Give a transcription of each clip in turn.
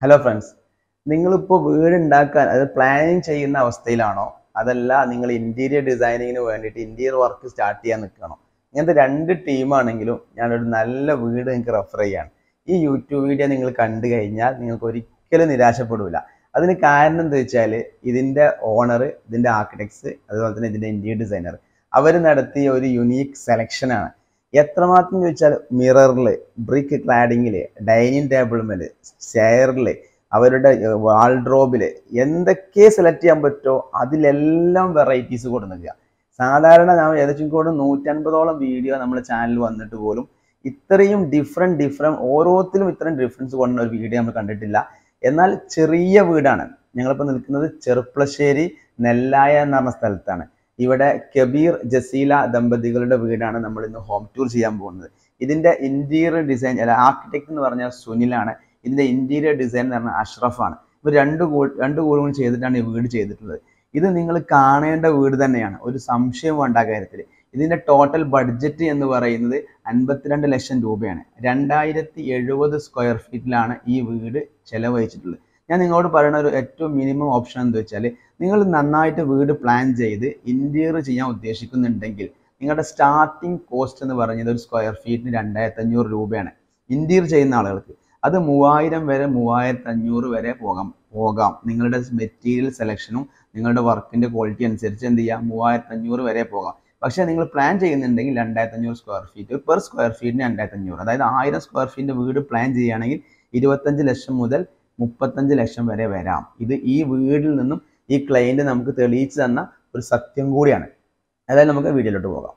Hello friends നിങ്ങളിപ്പോൾ വീട് ഉണ്ടാക്കാൻ അത് പ്ലാനിങ് ചെയ്യുന്ന അവസ്ഥയിലാണോ അതല്ല നിങ്ങൾ ഇന്റീരിയർ ഡിസൈനിങ്ങിന് വേണ്ടിയിട്ട് ഇന്റീരിയർ വർക്ക് സ്റ്റാർട്ട് ചെയ്യാൻ നിൽക്കണോ ഇങ്ങനത്തെ രണ്ട് ടീമാണെങ്കിലും ഞാനൊരു നല്ല വീട് നിങ്ങൾക്ക് റെഫർ ചെയ്യാണ് ഈ യൂട്യൂബ് വീഡിയോ നിങ്ങൾ കണ്ടു കഴിഞ്ഞാൽ നിങ്ങൾക്ക് ഒരിക്കലും നിരാശപ്പെടില്ല അതിന് കാരണം എന്താ വെച്ചാൽ ഇതിൻ്റെ ഓണർ ഇതിൻ്റെ ആർക്കിടെക്ട്സ് അതുപോലെ തന്നെ ഇതിൻ്റെ ഇന്റീരിയർ ഡിസൈനർ അവർ നടത്തിയ ഒരു യുണീക്ക് സെലക്ഷനാണ് എത്രമാത്രം ചോദിച്ചാൽ മിററിൽ ബ്രിക്ക് ക്ലാഡിങ്ങിൽ ഡൈനിങ് ടേബിൾമേൽ ചെയറിൽ അവരുടെ വാൾഡ്രോബിൽ എന്തൊക്കെ സെലക്ട് ചെയ്യാൻ പറ്റുമോ അതിലെല്ലാം വെറൈറ്റീസ് കൊടുക്കുക സാധാരണ ഞാൻ ഏകദേശം കൂടെ നൂറ്റൻപതോളം വീഡിയോ നമ്മുടെ ചാനലിൽ വന്നിട്ട് പോലും ഇത്രയും ഡിഫറെൻറ്റ് ഡിഫറെൻറ്റ് ഓരോത്തിലും ഇത്രയും ഡിഫറൻസ് കൊണ്ട ഒരു വീഡിയോ നമ്മൾ കണ്ടിട്ടില്ല എന്നാൽ ചെറിയ വീടാണ് ഞങ്ങളിപ്പോൾ നിൽക്കുന്നത് ചെറുപ്പളശ്ശേരി നെല്ലായ എന്ന് പറഞ്ഞ സ്ഥലത്താണ് ഇവിടെ കബീർ ജസീല ദമ്പതികളുടെ വീടാണ് നമ്മൾ ഇന്ന് ഹോം ടൂർ ചെയ്യാൻ പോകുന്നത് ഇതിന്റെ ഇന്റീരിയർ ഡിസൈൻ അല്ല ആർക്കിടെക്ട് എന്ന് പറഞ്ഞാൽ സുനിലാണ് ഇതിന്റെ ഇന്റീരിയർ ഡിസൈൻ എന്ന് പറഞ്ഞാൽ അഷ്റഫാണ് ഇവർ രണ്ട് കൂ രണ്ട് കൂടും കൂടി ചെയ്തിട്ടാണ് ഈ വീട് ചെയ്തിട്ടുള്ളത് ഇത് നിങ്ങൾ കാണേണ്ട വീട് തന്നെയാണ് ഒരു സംശയം വേണ്ട ആ കാര്യത്തിൽ ഇതിന്റെ ടോട്ടൽ ബഡ്ജറ്റ് എന്ന് പറയുന്നത് അൻപത്തിരണ്ട് ലക്ഷം രൂപയാണ് രണ്ടായിരത്തി എഴുപത് സ്ക്വയർ ഫീറ്റിലാണ് ഈ വീട് ചെലവഴിച്ചിട്ടുള്ളത് ഞാൻ നിങ്ങളോട് പറയുന്ന ഒരു ഏറ്റവും മിനിമം ഓപ്ഷൻ എന്ന് വെച്ചാൽ നിങ്ങൾ നന്നായിട്ട് വീട് പ്ലാൻ ചെയ്ത് ഇന്റീരിയർ ചെയ്യാൻ ഉദ്ദേശിക്കുന്നുണ്ടെങ്കിൽ നിങ്ങളുടെ സ്റ്റാർട്ടിംഗ് കോസ്റ്റ് എന്ന് പറയുന്നത് ഒരു സ്ക്വയർ ഫീറ്റിന് രണ്ടായിരത്തി അഞ്ഞൂറ് രൂപയാണ് ഇന്റീരിയർ ചെയ്യുന്ന ആളുകൾക്ക് അത് മൂവായിരം വരെ മൂവായിരത്തി അഞ്ഞൂറ് വരെ പോകാം പോകാം നിങ്ങളുടെ മെറ്റീരിയൽ സെലക്ഷനും നിങ്ങളുടെ വർക്കിന്റെ ക്വാളിറ്റി അനുസരിച്ച് എന്ത് ചെയ്യാം മൂവായിരത്തി അഞ്ഞൂറ് വരെ പോകാം പക്ഷേ നിങ്ങൾ പ്ലാൻ ചെയ്യുന്നുണ്ടെങ്കിൽ രണ്ടായിരത്തി അഞ്ഞൂറ് സ്ക്വയർ ഫീറ്റ് പെർ സ്ക്വയർ ഫീറ്റിന് രണ്ടായിരത്തി അഞ്ഞൂറ് അതായത് ആയിരം സ്ക്വയർ ഫീറ്റിന്റെ വീട് പ്ലാൻ ചെയ്യുകയാണെങ്കിൽ ഇരുപത്തഞ്ച് ലക്ഷം മുതൽ മുപ്പത്തഞ്ച് ലക്ഷം വരെ വരാം ഇത് ഈ വീടിൽ നിന്നും ഈ ക്ലയന്റ് നമുക്ക് തെളിയിച്ചു തന്ന ഒരു സത്യം കൂടിയാണ് അതായത് നമുക്ക് വീഡിയോയിലോട്ട് പോകാം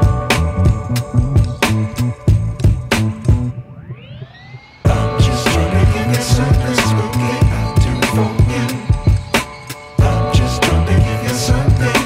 Just trying to give you something spooky out to phone you. I'm just trying to give you something.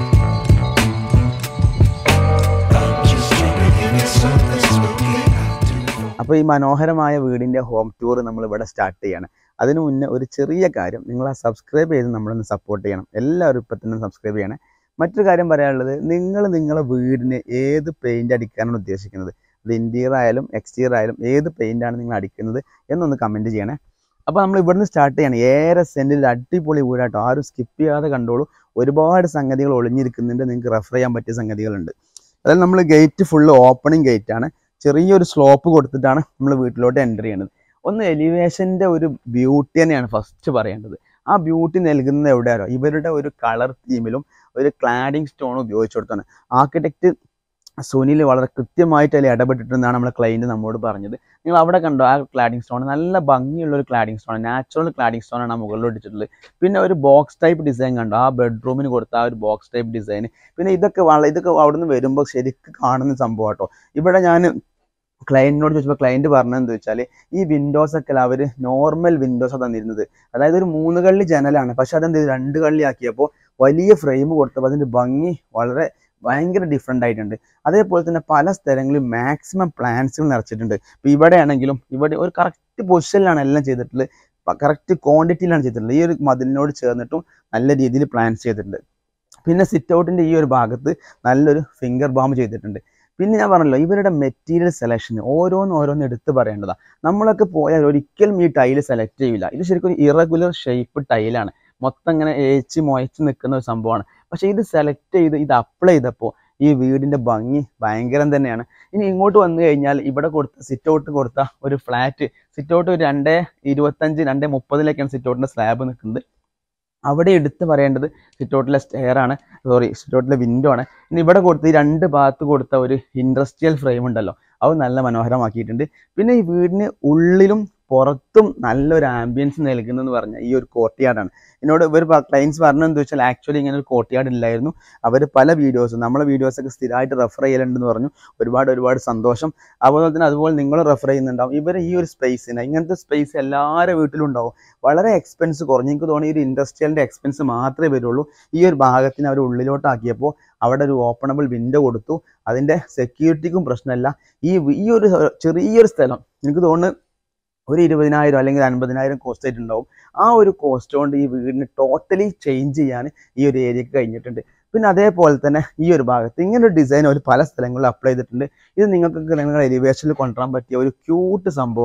I'm just trying to give you something spooky out to phone അപ്പോൾ ഈ മനോഹരമായ വീടിൻ്റെ ഹോം ടൂർ നമ്മൾ ഇവിടെ start ചെയ്യാണ് അതിനു മുന്നേ ഒരു ചെറിയ കാര്യം നിങ്ങൾ ആ സബ്സ്ക്രൈബ് ചെയ്ത് നമ്മളൊന്ന് സപ്പോർട്ട് ചെയ്യണം എല്ലാവരും ഇപ്പം തന്നെ സബ്സ്ക്രൈബ് ചെയ്യണേ മറ്റൊരു കാര്യം പറയാനുള്ളത് നിങ്ങൾ നിങ്ങളെ വീടിന് ഏത് പെയിന്റ് അടിക്കാനാണ് ഉദ്ദേശിക്കുന്നത് അത് ഇൻറ്റീരിയർ ആയാലും എക്സ്റ്റീരിയർ ആയാലും ഏത് പെയിൻ്റാണ് നിങ്ങൾ അടിക്കുന്നത് എന്നൊന്ന് കമൻറ്റ് ചെയ്യണേ അപ്പോൾ നമ്മൾ ഇവിടുന്ന് സ്റ്റാർട്ട് ചെയ്യണം ഏറെ സെൻറ്റിൽ അടിപൊളി വീടാട്ടോ ആരും സ്കിപ്പ് ചെയ്യാതെ കണ്ടോളൂ ഒരുപാട് സംഗതികൾ ഒളിഞ്ഞിരിക്കുന്നുണ്ട് നിങ്ങൾക്ക് റെഫർ ചെയ്യാൻ പറ്റിയ സംഗതികളുണ്ട് അതായത് നമ്മൾ ഗേറ്റ് ഫുള്ള് ഓപ്പണിംഗ് ഗേറ്റ് ആണ് ചെറിയൊരു സ്ലോപ്പ് കൊടുത്തിട്ടാണ് നമ്മൾ വീട്ടിലോട്ട് എൻ്റർ ചെയ്യുന്നത് ഒന്ന് എലിവേഷൻ്റെ ഒരു ബ്യൂട്ടി തന്നെയാണ് ഫസ്റ്റ് പറയേണ്ടത് ആ ബ്യൂട്ടി നൽകുന്നത് എവിടെയാണോ ഇവരുടെ ഒരു കളർ തീമിലും ഒരു ക്ലാഡിങ് സ്റ്റോൺ ഉപയോഗിച്ചു കൊടുത്താണ് ആർക്കിടെക്റ്റ് സുനിൽ വളരെ കൃത്യമായിട്ട് അതിൽ ഇടപെട്ടിട്ടെന്നാണ് നമ്മളെ ക്ലൈൻറ്റ് നമ്മോട് പറഞ്ഞത് നിങ്ങൾ അവിടെ കണ്ടോ ആ ക്ലാഡിങ് സ്റ്റോൺ നല്ല ഭംഗിയുള്ള ഒരു cladding stone natural cladding stone ആണ് ആ മുകളിൽ ഇട്ടിട്ടുള്ളത് പിന്നെ ഒരു ബോക്സ് ടൈപ്പ് ഡിസൈൻ കണ്ടോ ആ ബെഡ്റൂമിന് കൊടുത്ത ആ ഒരു ബോക്സ് ടൈപ്പ് ഡിസൈൻ പിന്നെ ഇതൊക്കെ വള ഇതൊക്കെ അവിടുന്ന് വരുമ്പോൾ ശരിക്കും കാണുന്ന സംഭവം കേട്ടോ ഇവിടെ ഞാൻ ക്ലയൻറ്റിനോട് ചോദിച്ചപ്പോൾ ക്ലയൻറ്റ് പറഞ്ഞതെന്ന് വെച്ചാൽ ഈ വിൻഡോസ് ഒക്കെ അവർ നോർമൽ വിൻഡോസ് തന്നിരുന്നത് അതായത് ഒരു മൂന്ന് കള്ളി ജനലാണ് പക്ഷെ അതെന്ത് ചെയ്തു? രണ്ട് കള്ളി ആക്കിയപ്പോൾ വലിയ ഫ്രെയിം കൊടുത്തപ്പോൾ അതിൻ്റെ ഭംഗി വളരെ ഭയങ്കര ഡിഫറെൻ്റ് ആയിട്ടുണ്ട് അതേപോലെ തന്നെ പല സ്ഥലങ്ങളിലും മാക്സിമം പ്ലാന്റ്സുകൾ നിറച്ചിട്ടുണ്ട് ഇപ്പോൾ ഇവിടെ ആണെങ്കിലും ഇവിടെ ഒരു കറക്റ്റ് പൊസിഷനിലാണ് എല്ലാം ചെയ്തിട്ടുള്ളത് കറക്റ്റ് ക്വാണ്ടിറ്റിയിലാണ് ചെയ്തിട്ടുള്ളത് ഈ ഒരു മതിലിനോട് ചേർന്നിട്ടും നല്ല രീതിയിൽ പ്ലാൻസ് ചെയ്തിട്ടുണ്ട് പിന്നെ സിറ്റ് ഔട്ടിൻ്റെ ഈ ഒരു ഭാഗത്ത് നല്ലൊരു ഫിംഗർ ബാം ചെയ്തിട്ടുണ്ട് പിന്നെ ഞാൻ പറഞ്ഞല്ലോ ഇവരുടെ മെറ്റീരിയൽ സെലക്ഷൻ ഓരോന്ന് ഓരോന്ന് എടുത്ത് പറയേണ്ടതാണ് നമ്മളൊക്കെ പോയാൽ ഒരിക്കലും ഈ ടൈല് സെലക്ട് ചെയ്യില്ല ഇത് ശരിക്കും ഒരു ഇറഗുലർ ഷേപ്പ് ടൈലാണ് മൊത്തം ഇങ്ങനെ ഏച്ച് മൊയച്ച് നിൽക്കുന്ന ഒരു സംഭവമാണ് പക്ഷേ ഇത് സെലക്ട് ചെയ്ത് ഇത് അപ്ലൈ ചെയ്തപ്പോൾ ഈ വീടിൻ്റെ ഭംഗി ഭയങ്കരം തന്നെയാണ് ഇനി ഇങ്ങോട്ട് വന്നു കഴിഞ്ഞാൽ ഇവിടെ കൊടുത്ത സിറ്റ് ഔട്ട് കൊടുത്ത ഒരു ഫ്ലാറ്റ് സിറ്റ് ഔട്ട് ഒരു രണ്ടേ ഇരുപത്തഞ്ച് രണ്ടേ മുപ്പതിലേക്കാണ് സിറ്റ് ഔട്ടിൻ്റെ സ്ലാബ് നിൽക്കുന്നത് അവിടെ എടുത്ത് പറയേണ്ടത് സിറ്റ് ഔട്ടിലെ സ്റ്റെയർ ആണ് സോറി സിറ്റ് ഔട്ടിലെ വിൻഡോ ആണ് ഇനി ഇവിടെ കൊടുത്ത ഈ രണ്ട് ഭാഗത്ത് കൊടുത്ത ഒരു ഇൻഡസ്ട്രിയൽ ഫ്രെയിം ഉണ്ടല്ലോ അത് നല്ല മനോഹരമാക്കിയിട്ടുണ്ട് പിന്നെ ഈ വീടിന് ഉള്ളിലും പുറത്തും നല്ലൊരു ആംബിയൻസ് നൽകുന്നെന്ന് പറഞ്ഞ ഈ ഒരു കോർട്ട്യാർഡാണ് എന്നോട് ഇവർ ക്ലയൻസ് പറഞ്ഞതെന്ന് വെച്ചാൽ ആക്ച്വലി ഇങ്ങനെ ഒരു കോർട്ട്യാർഡ് ഇല്ലായിരുന്നു അവർ പല വീഡിയോസും നമ്മളെ വീഡിയോസൊക്കെ സ്ഥിരമായിട്ട് റെഫർ ചെയ്യലുണ്ടെന്ന് പറഞ്ഞു ഒരുപാട് ഒരുപാട് സന്തോഷം അതുപോലെ തന്നെ അതുപോലെ നിങ്ങൾ റെഫർ ചെയ്യുന്നുണ്ടാവും ഇവർ ഈ ഒരു സ്പേസിന് ഇങ്ങനത്തെ സ്പേസ് എല്ലാവരുടെ വീട്ടിലും ഉണ്ടാവും വളരെ എക്സ്പെൻസ് കുറഞ്ഞു എനിക്ക് തോന്നി ഒരു ഇൻഡസ്ട്രിയലിൻ്റെ എക്സ്പെൻസ് മാത്രമേ വരുള്ളൂ ഈ ഒരു ഭാഗത്തിന് അവർ ഉള്ളിലോട്ടാക്കിയപ്പോൾ അവിടെ ഒരു ഓപ്പണബിൾ വിൻഡോ കൊടുത്തു അതിൻ്റെ സെക്യൂരിറ്റിക്കും പ്രശ്നമല്ല ഈ ഈ ഒരു ചെറിയൊരു സ്ഥലം എനിക്ക് തോന്നുന്നു ഒരു ഇരുപതിനായിരം അല്ലെങ്കിൽ അൻപതിനായിരം കോസ്റ്റ് ആയിട്ടുണ്ടാവും ആ ഒരു കോസ്റ്റ് കൊണ്ട് ഈ വീടിന് ടോട്ടലി ചേഞ്ച് ചെയ്യാൻ ഈ ഒരു ഏരിയക്ക് കഴിഞ്ഞിട്ടുണ്ട് പിന്നെ അതേപോലെ തന്നെ ഈ ഒരു ഭാഗത്ത് ഇങ്ങനെ ഒരു ഡിസൈൻ അവർ പല സ്ഥലങ്ങളിലും അപ്ലൈ ചെയ്തിട്ടുണ്ട് ഇത് നിങ്ങൾക്ക് നിങ്ങളുടെ എലിവേഷനിൽ കൊണ്ടുവരാൻ പറ്റിയ ഒരു ക്യൂട്ട് സംഭവമാണ്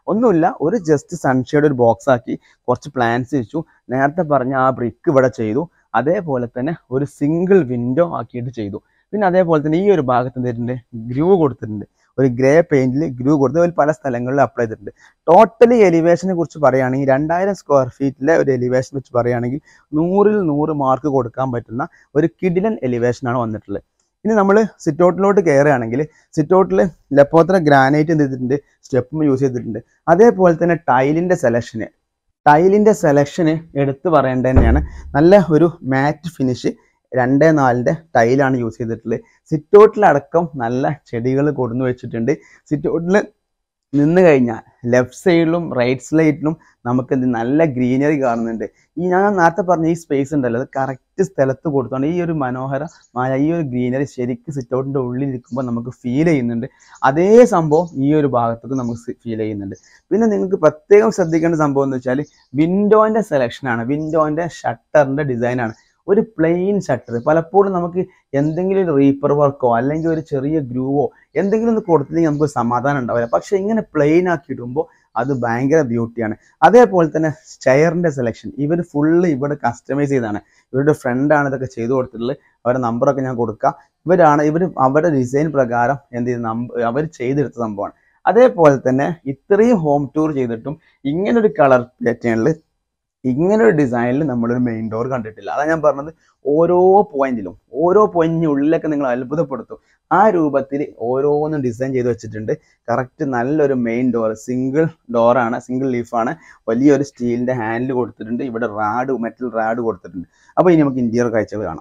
ഒന്നുമില്ല ഒരു ജസ്റ്റ് സൺഷെയ്ഡ് ഒരു ബോക്സ് ആക്കി കുറച്ച് പ്ലാന്റ്സ് വെച്ചു നേരത്തെ പറഞ്ഞ ആ ബ്രിക്ക് ഇവിടെ ചെയ്തു അതേപോലെ തന്നെ ഒരു സിംഗിൾ വിൻഡോ ആക്കിയിട്ട് ചെയ്തു പിന്നെ അതേപോലെ തന്നെ ഈ ഒരു ഭാഗത്ത് എന്തിട്ടുണ്ട് ഗ്രൂ കൊടുത്തിട്ടുണ്ട് ഒരു ഗ്രേ പെയിന്റിൽ ഗ്രൂ കൊടുത്ത് അതിൽ പല സ്ഥലങ്ങളിൽ അപ്ലൈ ചെയ്തിട്ടുണ്ട് ടോട്ടലി എലിവേഷനെ കുറിച്ച് പറയുകയാണെങ്കിൽ രണ്ടായിരം സ്ക്വയർ ഫീറ്റിലെ ഒരു എലിവേഷൻ വെച്ച് പറയുകയാണെങ്കിൽ നൂറിൽ നൂറ് മാർക്ക് കൊടുക്കാൻ പറ്റുന്ന ഒരു കിഡിലൻ എലിവേഷനാണ് വന്നിട്ടുള്ളത് ഇനി നമ്മൾ സിറ്റൗട്ടിലോട്ട് കയറുകയാണെങ്കിൽ സിറ്റൗട്ടിൽ ലെപ്പോത്ര ഗ്രാനൈറ്റ് എന്ത് ചെയ്തിട്ടുണ്ട് സ്റ്റെപ്പും യൂസ് ചെയ്തിട്ടുണ്ട് അതേപോലെ തന്നെ ടൈലിൻ്റെ സെലക്ഷന് ടൈലിൻ്റെ സെലക്ഷന് എടുത്തു പറയേണ്ടത് തന്നെയാണ് നല്ല ഒരു മാറ്റ് ഫിനിഷ് രണ്ട് നാലിൻ്റെ ടൈലാണ് യൂസ് ചെയ്തിട്ടുള്ളത് സിറ്റൗട്ടിലടക്കം നല്ല ചെടികൾ കൊടുന്നു വെച്ചിട്ടുണ്ട് സിറ്റൗട്ടിൽ നിന്ന് കഴിഞ്ഞാൽ ലെഫ്റ്റ് സൈഡിലും റൈറ്റ് സൈഡിലും നമുക്ക് എന്ത് നല്ല ഗ്രീനറി കാണുന്നുണ്ട് ഈ ഞാൻ നേരത്തെ പറഞ്ഞ ഈ സ്പേസ് ഉണ്ടല്ലോ അത് കറക്റ്റ് സ്ഥലത്ത് കൊടുത്തോണ്ട് ഈ ഒരു മനോഹരമായ ഈ ഒരു ഗ്രീനറി ശരിക്കും സിറ്റൗട്ടിൻ്റെ ഉള്ളിൽ ഇരിക്കുമ്പോൾ നമുക്ക് ഫീൽ ചെയ്യുന്നുണ്ട് അതേ സംഭവം ഈ ഒരു ഭാഗത്തേക്ക് നമുക്ക് ഫീൽ ചെയ്യുന്നുണ്ട് പിന്നെ നിങ്ങൾക്ക് പ്രത്യേകം ശ്രദ്ധിക്കേണ്ട സംഭവം എന്ന് വെച്ചാൽ വിൻഡോൻ്റെ സെലക്ഷനാണ് വിൻഡോൻ്റെ ഷട്ടറിൻ്റെ ഡിസൈനാണ് ഒരു പ്ലെയിൻ ഷട്ടർ പലപ്പോഴും നമുക്ക് എന്തെങ്കിലും ഒരു റീപ്പർ വർക്കോ അല്ലെങ്കിൽ ഒരു ചെറിയ ഗ്രൂവോ എന്തെങ്കിലും ഒന്ന് കൊടുത്തില്ലെങ്കിൽ നമുക്ക് സമാധാനം ഉണ്ടാവില്ല പക്ഷെ ഇങ്ങനെ പ്ലെയിൻ ആക്കി ഇടുമ്പോൾ അത് ഭയങ്കര ബ്യൂട്ടിയാണ് അതേപോലെ തന്നെ ചെയറിൻ്റെ സെലക്ഷൻ ഇവർ ഫുള്ള് ഇവിടെ കസ്റ്റമൈസ് ചെയ്താണ് ഇവരുടെ ഫ്രണ്ടാണ് ഇതൊക്കെ ചെയ്തു കൊടുത്തിട്ടുള്ളത് അവരുടെ നമ്പറൊക്കെ ഞാൻ കൊടുക്കാം ഇവരാണ് ഇവർ അവരുടെ ഡിസൈൻ പ്രകാരം എന്ത് ചെയ്ത് നമ്പർ അവർ ചെയ്തെടുത്ത സംഭവമാണ് അതേപോലെ തന്നെ ഇത്രയും ഹോം ടൂർ ചെയ്തിട്ടും ഇങ്ങനൊരു കളർ പാറ്റേണിൽ ഇങ്ങനെ ഒരു ഡിസൈനിൽ നമ്മളൊരു മെയിൻ ഡോർ കണ്ടിട്ടില്ല അതാണ് ഞാൻ പറഞ്ഞത് ഓരോ പോയിന്റിലും ഓരോ പോയിന്റിന് ഉള്ളിലൊക്കെ നിങ്ങൾ അത്ഭുതപ്പെടുത്തും ആ രൂപത്തിൽ ഓരോന്നും ഡിസൈൻ ചെയ്ത് വെച്ചിട്ടുണ്ട് കറക്റ്റ് നല്ലൊരു മെയിൻ ഡോർ സിംഗിൾ ഡോറാണ് സിംഗിൾ ലീഫാണ് വലിയൊരു സ്റ്റീലിന്റെ ഹാൻഡിൽ കൊടുത്തിട്ടുണ്ട് ഇവിടെ റാഡ് മെറ്റൽ റാഡ് കൊടുത്തിട്ടുണ്ട് അപ്പോൾ ഇനി നമുക്ക് ഇന്റീരിയർ കാഴ്ചകൾ കാണാം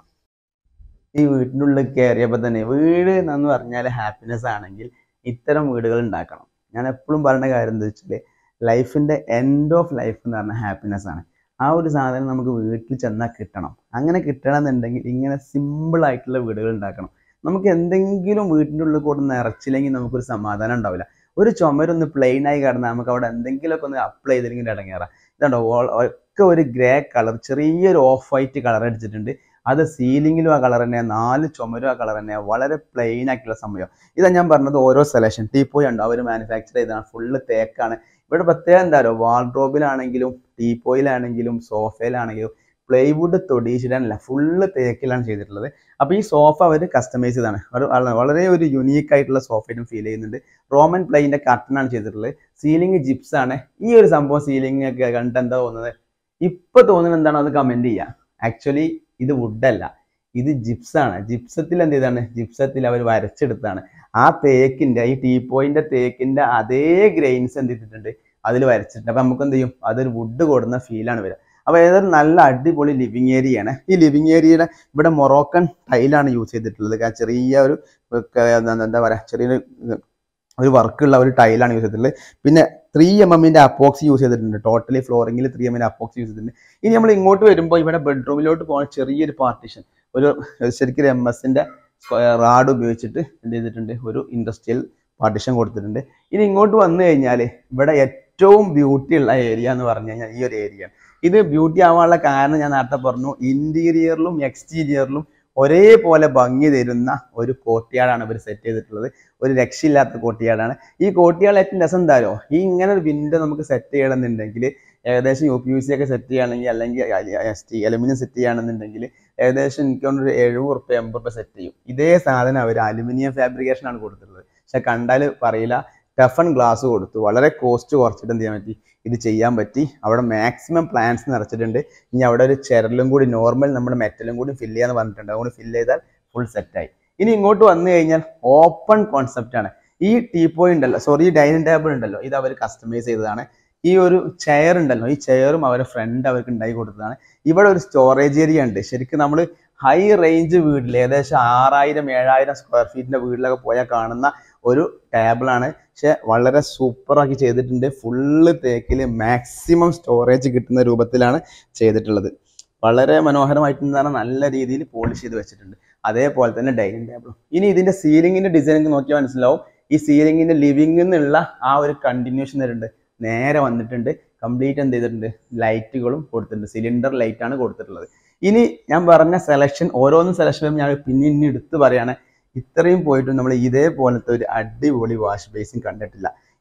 ഈ വീട്ടിൻ്റെ ഉള്ളിൽ കയറിയപ്പോൾ തന്നെ വീട് എന്ന് പറഞ്ഞാൽ ഹാപ്പിനെസ് ആണെങ്കിൽ ഇത്തരം വീടുകൾ ഉണ്ടാക്കണം ഞാൻ എപ്പോഴും പറയുന്ന കാര്യം എന്താ വെച്ചാൽ ലൈഫിൻ്റെ എൻഡ് ഓഫ് ലൈഫ് എന്ന് പറഞ്ഞാൽ ഹാപ്പിനെസ് ആണ് ആ ഒരു സാധനം നമുക്ക് വീട്ടിൽ ചെന്നാൽ കിട്ടണം അങ്ങനെ കിട്ടണം എന്നുണ്ടെങ്കിൽ ഇങ്ങനെ സിമ്പിൾ ആയിട്ടുള്ള വീടുകൾ ഉണ്ടാക്കണം നമുക്ക് എന്തെങ്കിലും വീട്ടിൻ്റെ ഉള്ളിൽ കൂടെ നിറച്ചില്ലെങ്കിൽ നമുക്കൊരു സമാധാനം ഉണ്ടാവില്ല ഒരു ചുമരൊന്ന് പ്ലെയിൻ ആയി കിടന്നാൽ നമുക്ക് അവിടെ എന്തെങ്കിലുമൊക്കെ ഒന്ന് അപ്ലൈ ചെയ്തില്ലെങ്കിൽ ഇടങ്ങേറാം ഇതുണ്ടോ ഓൾ- ഒക്കെ ഒരു ഗ്രേ കളർ ചെറിയൊരു ഓഫ് വൈറ്റ് കളർ അടിച്ചിട്ടുണ്ട് അത് സീലിങ്ങിലും ആ കളർ തന്നെ നാല് ചുമരും ആ കളർ തന്നെ വളരെ പ്ലെയിൻ ആക്കിയുള്ള സമയം ഇതാ ഞാൻ പറഞ്ഞത് ഓരോ സെലക്ഷൻ ടീപ്പോയി ഉണ്ടോ അവർ മാനുഫാക്ചർ ചെയ്തതാണ് ഫുള്ള് തേക്കാണ് ഇവിടെ പ്രത്യേകം എന്താ പറയുക വാർഡ്രോബിലാണെങ്കിലും ടീപ്പോയിലാണെങ്കിലും സോഫയിലാണെങ്കിലും പ്ലൈവുഡ് തൊടിയിച്ചിടാനല്ല ഫുള്ള് തേക്കിലാണ് ചെയ്തിട്ടുള്ളത് അപ്പോൾ ഈ സോഫ അവർ കസ്റ്റമൈസ് ചെയ്താണ് ഒരു വള- വളരെ ഒരു യുണീക്ക് ആയിട്ടുള്ള സോഫയിലും ഫീൽ ചെയ്യുന്നുണ്ട് റോമൻ പ്ലെയിൻ്റെ കർട്ടനാണ് ചെയ്തിട്ടുള്ളത് സീലിംഗ് ജിപ്സ് ആണ് ഈ ഒരു സംഭവം സീലിംഗ് ഒക്കെ കണ്ടിട്ട് എന്താ തോന്നുന്നത് ഇപ്പൊ തോന്നുന്നത് എന്താണോ അത് കമന്റ് ചെയ്യുക ആക്ച്വലി ഇത് വുഡല്ല ഇത് ജിപ്സ് ആണ് ജിപ്സത്തിൽ എന്ത് ചെയ്താണ് ജിപ്സത്തിൽ അവർ വരച്ചെടുത്താണ് ആ തേക്കിന്റെ ഈ ടീപ്പോയിന്റെ തേക്കിന്റെ അതേ ഗ്രെയിൻസ് എന്ത് ചെയ്തിട്ടുണ്ട് അതിൽ വരച്ചിട്ടുണ്ട് അപ്പൊ നമുക്ക് എന്ത് ചെയ്യും അതൊരു വുഡ് കൊടുന്ന ഫീലാണ് വരിക അപ്പൊ ഏതൊരു നല്ല അടിപൊളി ലിവിങ് ഏരിയ ആണ് ഈ ലിവിങ് ഏരിയയുടെ ഇവിടെ മൊറോക്കൻ ടൈലാണ് യൂസ് ചെയ്തിട്ടുള്ളത് കാരണം ചെറിയ ഒരു ഏർ, എന്താ എന്താ പറയാ ചെറിയൊരു ഏർ, ഒരു വർക്കുള്ള ഒരു ടൈലാണ് യൂസ് ചെയ്തിട്ടുള്ളത് പിന്നെ ത്രീ എം എമ്മിന്റെ അപ്പോക്സി യൂസ് ചെയ്തിട്ടുണ്ട് ടോട്ടലി ഫ്ലോറിംഗിൽ ത്രീ എമ്മിന്റെ അപ്പോക്സി യൂസ് ചെയ്തിട്ടുണ്ട് ഇനി നമ്മൾ ഇങ്ങോട്ട് വരുമ്പോൾ ഇവിടെ ബെഡ്റൂമിലോട്ട് പോകുന്ന ചെറിയൊരു പാർട്ടീഷൻ ഒരു ശരിക്കും എം എസിന്റെ റാഡ് ഉപയോഗിച്ചിട്ട് എന്ത് ചെയ്തിട്ടുണ്ട് ഒരു ഇൻഡസ്ട്രിയൽ പാർട്ടീഷൻ കൊടുത്തിട്ടുണ്ട് ഇനി ഇങ്ങോട്ട് വന്നു കഴിഞ്ഞാൽ ഇവിടെ ഏറ്റവും ബ്യൂട്ടി ഉള്ള ഏരിയ എന്ന് പറഞ്ഞു കഴിഞ്ഞാൽ ഈ ഒരു ഏരിയ ഇത് ബ്യൂട്ടി ആവാനുള്ള കാരണം ഞാൻ നേരത്തെ പറഞ്ഞു ഇന്റീരിയറിലും എക്സ്റ്റീരിയറിലും ഒരേപോലെ ഭംഗി തരുന്ന ഒരു കോട്ടിയാടാണ് ഇവർ സെറ്റ് ചെയ്തിട്ടുള്ളത് ഒരു രക്ഷയില്ലാത്ത കോട്ടിയാടാണ് ഈ കോട്ടിയാട് ഏറ്റവും രസം എന്തായാലോ ഈ ഇങ്ങനെ ഒരു വിൻഡോ നമുക്ക് സെറ്റ് ചെയ്യണമെന്നുണ്ടെങ്കിൽ ഏകദേശം യു പി യു സി ഒക്കെ സെറ്റ് ചെയ്യുകയാണെങ്കിൽ അല്ലെങ്കിൽ അലുമിനിയം സെറ്റ് ചെയ്യുകയാണെന്നുണ്ടെങ്കിൽ ഏകദേശം എനിക്ക് തോന്നുന്നു ഒരു എഴുപത് റുപ്യ എൺപത് റുപ്യ സെറ്റ് ചെയ്യും ഇതേ സാധനം അവർ അലുമിനിയം ഫാബ്രിക്കേഷൻ ആണ് കൊടുത്തിട്ടുള്ളത് പക്ഷെ കണ്ടാൽ പറയില്ല ടഫൺ ഗ്ലാസ് കൊടുത്തു വളരെ കോസ്റ്റ് കുറച്ചിട്ട് എന്ത് ചെയ്യാൻ പറ്റി ഇത് ചെയ്യാൻ പറ്റി അവിടെ മാക്സിമം പ്ലാന്റ്സ് നിറച്ചിട്ടുണ്ട് ഇനി അവിടെ ഒരു ചെരലും കൂടി നോർമൽ നമ്മുടെ മെറ്റലും കൂടി ഫില്ല് ചെയ്യാന്ന് പറഞ്ഞിട്ടുണ്ട് അതുകൊണ്ട് ഫില്ല് ചെയ്താൽ ഫുൾ സെറ്റായി ഇനി ഇങ്ങോട്ട് വന്നു കഴിഞ്ഞാൽ ഓപ്പൺ കോൺസെപ്റ്റ് ആണ് ഈ ടീപ്പോയി ഉണ്ടല്ലോ സോറി ഡൈനിങ് ടേബിൾ ഉണ്ടല്ലോ ഇത് അവർ കസ്റ്റമൈസ് ചെയ്തതാണ് ഈ ഒരു ചെയർ ഉണ്ടല്ലോ ഈ ചെയറും അവരുടെ ഫ്രണ്ട് അവർക്ക് ഉണ്ടാക്കി കൊടുത്തതാണ് ഇവിടെ ഒരു സ്റ്റോറേജ് ഏരിയ ഉണ്ട് ശരിക്കും നമ്മൾ ഹൈ റേഞ്ച് വീട്ടിൽ ഏകദേശം ആറായിരം ഏഴായിരം സ്ക്വയർ ഫീറ്റിന്റെ വീട്ടിലൊക്കെ പോയാൽ കാണുന്ന ഒരു ടേബിളാണ് പക്ഷെ വളരെ സൂപ്പറാക്കി ചെയ്തിട്ടുണ്ട് ഫുള്ള് തേക്കിൽ മാക്സിമം സ്റ്റോറേജ് കിട്ടുന്ന രൂപത്തിലാണ് ചെയ്തിട്ടുള്ളത് വളരെ മനോഹരമായിട്ട് എന്താണ് നല്ല രീതിയിൽ പോളിഷ് ചെയ്ത് വെച്ചിട്ടുണ്ട് അതേപോലെ തന്നെ ഡൈനിങ് ടേബിളും ഇനി ഇതിന്റെ സീലിംഗിന്റെ ഡിസൈൻ നോക്കിയാൽ മനസ്സിലാവും ഈ സീലിംഗിന്റെ ലിവിംഗിൽ നിന്നുള്ള ആ ഒരു കണ്ടിന്യൂഷൻ വരുന്നുണ്ട് നേരെ വന്നിട്ടുണ്ട് കംപ്ലീറ്റ് എന്ത് ചെയ്തിട്ടുണ്ട് ലൈറ്റുകളും കൊടുത്തിട്ടുണ്ട് സിലിണ്ടർ ലൈറ്റ് ആണ് കൊടുത്തിട്ടുള്ളത് ഇനി ഞാൻ പറഞ്ഞ സെലക്ഷൻ ഓരോന്നും സെലക്ഷനും ഞാൻ പിന്നെ ഇനി എടുത്ത് പറയാണ് ഇത്രയും പോയിട്ടും നമ്മൾ ഇതേപോലത്തെ ഒരു അടിപൊളി വാഷ് ബേസിൻ കണ്ടിട്ടില്ല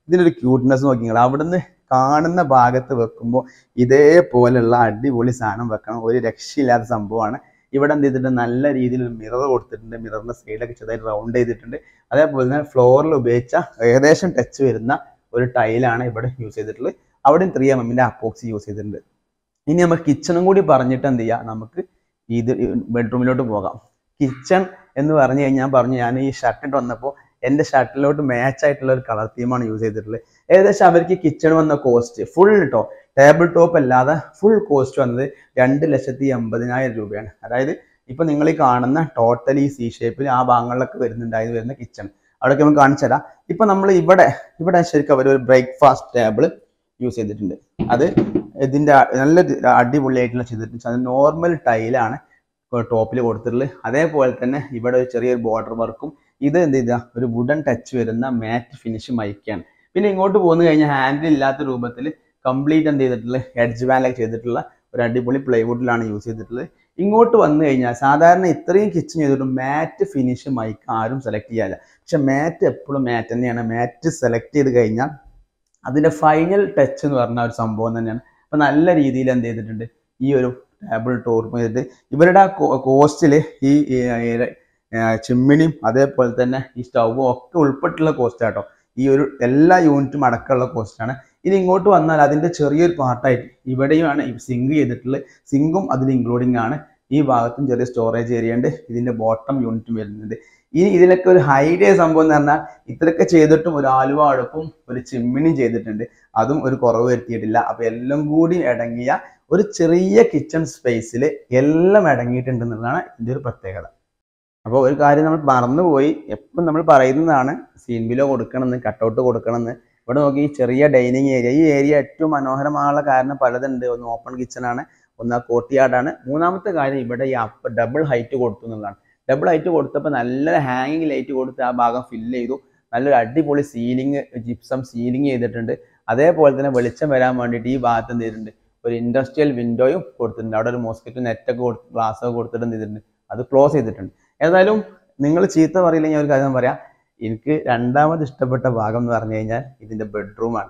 ഇതിനൊരു ക്യൂട്ട്നെസ് നോക്കി നിങ്ങൾ അവിടുന്ന് കാണുന്ന ഭാഗത്ത് വെക്കുമ്പോൾ ഇതേപോലെയുള്ള അടിപൊളി സാധനം വെക്കണം ഒരു രക്ഷയില്ലാത്ത സംഭവമാണ് ഇവിടെ എന്ത് ചെയ്തിട്ടുണ്ട് നല്ല രീതിയിൽ ഒരു മിറർ കൊടുത്തിട്ടുണ്ട് മിററിന്റെ സൈഡൊക്കെ ചെറുതായിട്ട് റൗണ്ട് ചെയ്തിട്ടുണ്ട് അതേപോലെ തന്നെ ഫ്ലോറിൽ ഉപയോഗിച്ച ഏകദേശം ടച്ച് വരുന്ന ഒരു ടൈലാണ് ഇവിടെ യൂസ് ചെയ്തിട്ടുള്ളത് അവിടെയും ത്രീ എം എമ്മിന്റെ അപ്പോക്സി യൂസ് ചെയ്തിട്ടുണ്ട് ഇനി നമുക്ക് കിച്ചണും കൂടി പറഞ്ഞിട്ട് എന്ത് ചെയ്യാം നമുക്ക് ഇത് ബെഡ്റൂമിലോട്ട് പോകാം കിച്ചൺ എന്ന് പറഞ്ഞു കഴിഞ്ഞാൽ ഞാൻ പറഞ്ഞു ഞാൻ ഈ ഷർട്ട് ഇട്ട് വന്നപ്പോൾ എൻ്റെ ഷർട്ടിലോട്ട് മാച്ച് ആയിട്ടുള്ള ഒരു കളർ തീമാണ് യൂസ് ചെയ്തിട്ടുള്ളത് ഏകദേശം അവർക്ക് കിച്ചൺ വന്ന കോസ്റ്റ് ഫുൾ കേട്ടോ ടേബിൾ ടോപ്പ് അല്ലാതെ ഫുൾ കോസ്റ്റ് വന്നത് രണ്ട് ലക്ഷത്തി എൺപതിനായിരം രൂപയാണ് അതായത് ഇപ്പൊ നിങ്ങൾ ഈ കാണുന്ന ടോട്ടൽ ഈ സി ഷേപ്പിൽ ആ ഭാഗങ്ങളിലൊക്കെ വരുന്നുണ്ടായത് വരുന്ന കിച്ചൺ അവിടെയൊക്കെ നമുക്ക് കാണിച്ചു തരാം ഇപ്പൊ നമ്മൾ ഇവിടെ ഇവിടെ ശരിക്കും അവർ ഒരു ബ്രേക്ക്ഫാസ്റ്റ് ടേബിൾ യൂസ് ചെയ്തിട്ടുണ്ട് അത് ഇതിന്റെ അ- നല്ല ഇത് അടിപൊളിയായിട്ടുള്ള ചെയ്തിട്ടുണ്ട് അത് നോർമൽ ടൈലാണ് ടോപ്പിൽ കൊടുത്തിട്ടുള്ളത് അതേപോലെ തന്നെ ഇവിടെ ഒരു ചെറിയൊരു ബോർഡർ വർക്കും ഇത് എന്ത് ചെയ്താ ഒരു വുഡൻ ടച്ച് വരുന്ന മാറ്റ് ഫിനിഷ് മൈക്കാണ് പിന്നെ ഇങ്ങോട്ട് പോന്നു കഴിഞ്ഞാൽ ഹാൻഡിൽ ഇല്ലാത്ത രൂപത്തിൽ കംപ്ലീറ്റ് എന്ത് ചെയ്തിട്ടുള്ളത് എഡ്ജ് ബാൻഡൊക്കെ ചെയ്തിട്ടുള്ള ഒരു അടിപൊളി പ്ലൈവുഡിലാണ് യൂസ് ചെയ്തിട്ടുള്ളത് ഇങ്ങോട്ട് വന്നു കഴിഞ്ഞാൽ സാധാരണ ഇത്രയും കിച്ചൺ ചെയ്തിട്ട് മാറ്റ് ഫിനിഷ് മൈക്ക് ആരും സെലക്ട് ചെയ്യാല്ല പക്ഷെ മാറ്റ് എപ്പോഴും മാറ്റ് തന്നെയാണ് മാറ്റ് സെലക്ട് ചെയ്ത് കഴിഞ്ഞാൽ അതിന്റെ ഫൈനൽ ടച്ച് എന്ന് പറഞ്ഞ ഒരു സംഭവം തന്നെയാണ് അപ്പൊ നല്ല രീതിയിൽ എന്ത് ചെയ്തിട്ടുണ്ട് ഈ ഒരു ടേബിൾ ടോപ്പ് ചെയ്തിട്ട് ഇവരുടെ ആ കോസ്റ്റിൽ ഈ ഈ, ഈ, ആ, ചിമ്മിണിയും അതേപോലെ തന്നെ ഈ സ്റ്റൗവും ഒക്കെ ഉൾപ്പെട്ടുള്ള കോസ്റ്റ് ആട്ടോ ഈ ഒരു എല്ലാ യൂണിറ്റും അടക്കമുള്ള കോസ്റ്റാണ് ഇനി ഇങ്ങോട്ട് വന്നാൽ അതിന്റെ ചെറിയൊരു പാർട്ടായിട്ട് ഇവിടെയുമാണ് സിങ്ക് ചെയ്തിട്ടുള്ളത് സിങ്കും അതിൽ ഇൻക്ലൂഡിംഗ് ആണ് ഈ ഭാഗത്തും ചെറിയ സ്റ്റോറേജ് ഏരിയ ഉണ്ട് ഇതിന്റെ ബോട്ടം യൂണിറ്റും വരുന്നുണ്ട് ഇനി ഇതിലൊക്കെ ഒരു ഹൈഡേ സംഭവം എന്ന് പറഞ്ഞാൽ ഇത്രയൊക്കെ ചെയ്തിട്ടും ഒരു ആലുവ അടുപ്പും ഒരു ചിമ്മിണിയും ചെയ്തിട്ടുണ്ട് അതും ഒരു കുറവ് വരുത്തിയിട്ടില്ല അപ്പൊ എല്ലാം കൂടി അടങ്ങിയ ഒരു ചെറിയ കിച്ചൺ സ്പേസിൽ എല്ലാം അടങ്ങിയിട്ടുണ്ട് എന്നുള്ളതാണ് ഇതിന്റെ ഒരു പ്രത്യേകത അപ്പോൾ ഒരു കാര്യം നമ്മൾ മറന്നുപോയി എപ്പം നമ്മൾ പറയുന്നതാണ് സീൻ ബിലോ കൊടുക്കണമെന്ന് കട്ടൗട്ട് കൊടുക്കണമെന്ന് ഇവിടെ നോക്കി ഈ ചെറിയ ഡൈനിങ് ഏരിയ ഈ ഏരിയ ഏറ്റവും മനോഹരമായുള്ള കാരണം പലതുണ്ട് ഒന്ന് ഓപ്പൺ കിച്ചൺ ആണ് ഒന്ന് ആ കോർട്ട്യാർഡാണ് മൂന്നാമത്തെ കാര്യം ഇവിടെ ഈ അപ്പ് ഡബിൾ ഹൈറ്റ് കൊടുത്തു എന്നുള്ളതാണ് ഡബിൾ ഹൈറ്റ് കൊടുത്തപ്പോൾ നല്ല ഹാങ്ങിങ് ലൈറ്റ് കൊടുത്ത് ആ ഭാഗം ഫില്ല് ചെയ്തു നല്ലൊരു അടിപൊളി സീലിംഗ് ജിപ്സം സീലിംഗ് ചെയ്തിട്ടുണ്ട് അതേപോലെ തന്നെ വെളിച്ചം വരാൻ വേണ്ടിയിട്ട് ഈ ഭാഗത്ത് എന്ത് ചെയ്തിട്ടുണ്ട് ഒരു ഇൻഡസ്ട്രിയൽ വിൻഡോയും കൊടുത്തിട്ടുണ്ട് അവിടെ ഒരു മോസ്കിറ്റോ നെറ്റൊക്കെ കൊടുത്ത് ഗ്ലാസ് ഒക്കെ കൊടുത്തിട്ട് എന്ത് ചെയ്തിട്ടുണ്ട് അത് ക്ലോസ് ചെയ്തിട്ടുണ്ട് ഏതായാലും നിങ്ങൾ ചീത്ത പറയില്ലെങ്കിൽ ഒരു കാര്യം പറയാം എനിക്ക് രണ്ടാമത് ഇഷ്ടപ്പെട്ട ഭാഗം എന്ന് പറഞ്ഞു കഴിഞ്ഞാൽ ഇതിന്റെ ബെഡ്റൂമാണ്